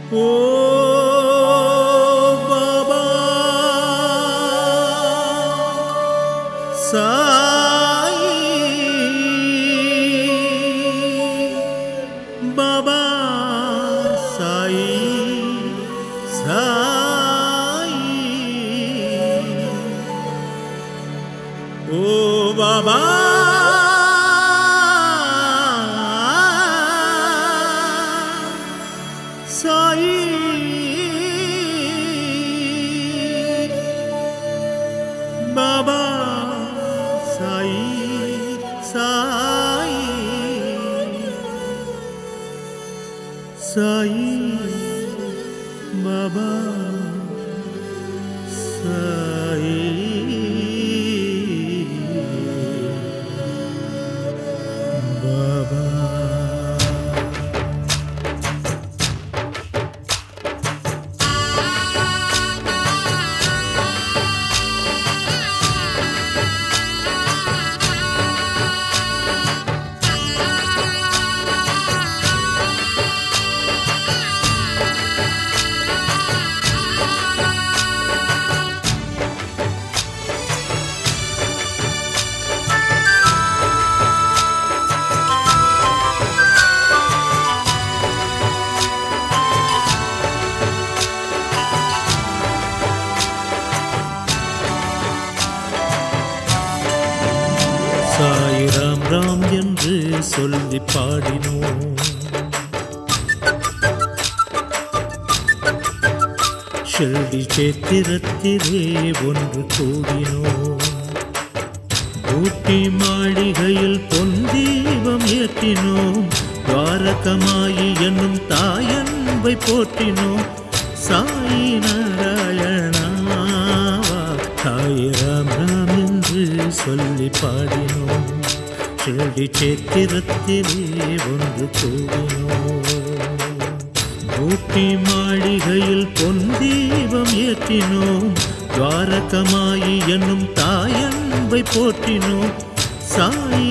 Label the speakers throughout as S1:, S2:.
S1: ஓ பாபா சாயி பாபா சாயி சாயி ஓ பாபா சாயி பாபா சாயி சாயி சாயி பாபா சாயி பாபா சாய் ராம் ராம் என்று சொல்லி பாடினோம் ஷிரடி சேத்திரத்திலே ஒன்று கூடினோம் ஊட்டி மாளிகையில் பொன் தீபம் ஏற்றினோம் துவாரகமாயி என்னும் தாயன்பை போற்றினோம் சாயி நாராயணாவா சாய் ராம் ராம் என்று சொல்லி பாடினோம் ஷிரடி சேத்திரத்திலே ஒன்று கூடினோம் ஊட்டி மாளிகையில் பொன் தீபம் ஏற்றினோம் துவாரகமாயி என்னும் தாயன்பை போற்றினோம் சாயி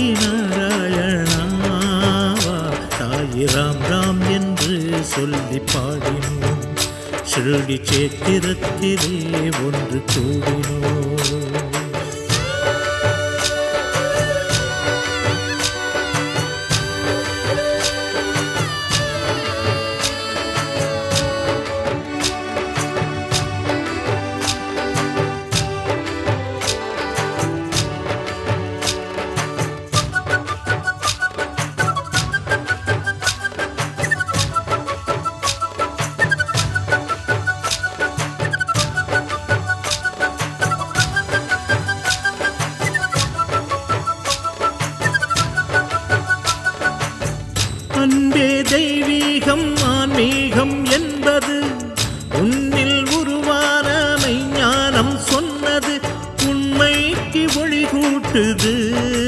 S1: நாராயணாவா சாயி ராம் ராம் என்று சொல்லி பாடினோம் ஷிரடி சேத்திரத்திலே ஒன்று கூடினோம் அன்பே தெய்வீகம் ஆன்மீகம் என்பது உன்னில் உருவான மெய்ஞானம் சொன்னது உண்மைக்கு ஒளி கூட்டுது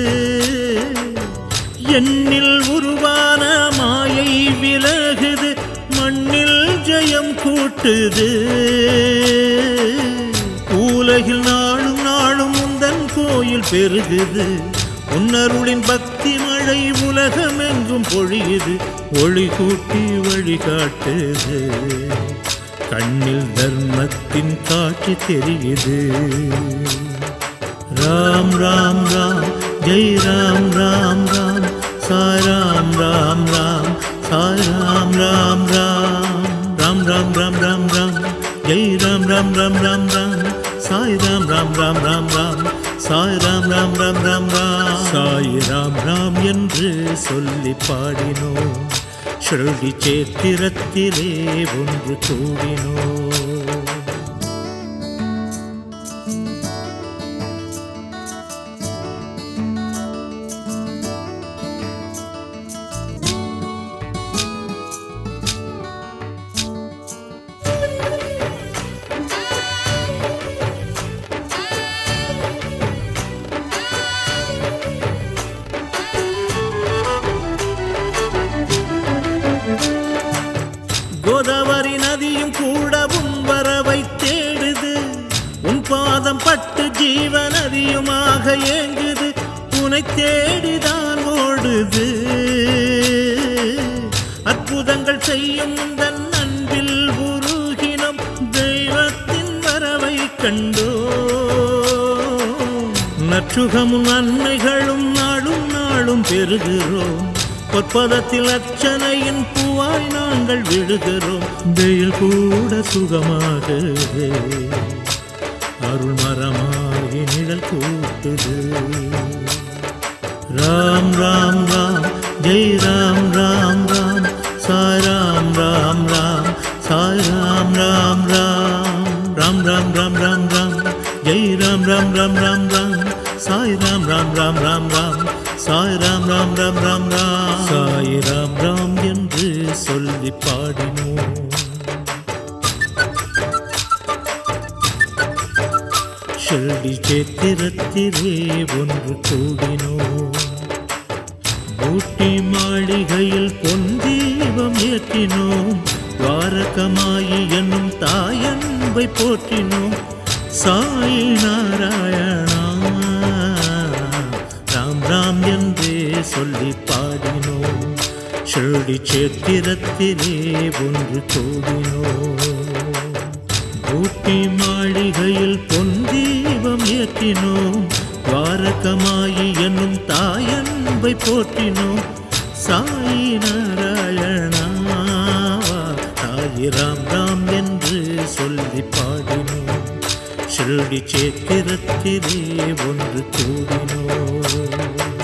S1: என்னில் உருவான மாயை விலகுது மண்ணில் ஜெயம் கூட்டுது உலகில் நாளும் நாளும் உந்தன் கோயில் பெருகுது உன்னருளின் பக்தி மழை உலகமெங்கும் பொழியுது ஒளி கூட்டி வழிகாட்டுது கண்ணில் தர்மத்தின் காட்சி தெரியுது ராம் ராம் ராம் ஜெய் ராம் ராம் ராம் சாய் ராம் ராம் ராம் சாய் ராம் ராம் ராம் ராம் ராம் ராம் ராம் ராம் ஜெய் ராம் ராம் ராம் ராம் ராம் சாய் ராம் ராம் ராம் ராம் ராம் சாய் ராம் ராம் ராம் ராம் ராம் சாய் ராம் ராம் என்று சொல்லி பாடினோம் ஷிரடி சேத்திரத்திலே ஒன்று கூடினோம் கோதாவரி நதியும் கூட உன் வரவை தேடுது உன் பாதம் பட்டு ஜீவ நதியுமாக ஏங்குது உனை தேடிதான் ஓடுது அற்புதங்கள் செய்யும் தன் அன்பில் கண்டோ நற்றுகமும் நன்மைகளும் நாளும் நாளும் பெறுகிறோம் பொற்பதத்தில் அர்ச்சனையின் பூவாய் நாங்கள் விடுகிறோம் வெயில் கூட சுகமாகுது அருள் மரமாகி நிழல் கூட்டுது ராம் ராம் ராம் ஜெய் ராம் ராம் ராம் சாய் ராம் ராம் ராம் சாய் ராம் ராம் ராம் ராம் ராம் ராம் ராம் ராம் ஜெய் ராம் ராம் ராம் ராம் ராம் சாய் ராம் ராம் ராம் ராம் ராம் சாய் ராம் ராம் ராம் ராம் ராம் சாய் ராம் ராம் என்று சொல்லி பாடினோம் ஷெல்டி சேத்திரத்திலே ஒன்று கூடினோம் ஊட்டி மாளிகையில் பொன் தீபம் ஏற்றினோம் துவாரகமாயி என்னும் தாயன்பை போற்றினோம் சாய் நாராயணா ராம் ராம் என்றே சொல்லி பாடினோம் ஷெல்டி சேத்திரத்திலே ஒன்று கூடினோம் ஊட்டி மாளிகையில் பொன் தீபம் ஏற்றினோம் துவாரகமாயி என்னும் தாயன்பை போற்றினோம் சாயி நாராயணா தாயி ராம் ராம் என்று சொல்லி பாடினோம் ஷிரடி சேத்திரத்திலே ஒன்று கூடினோம்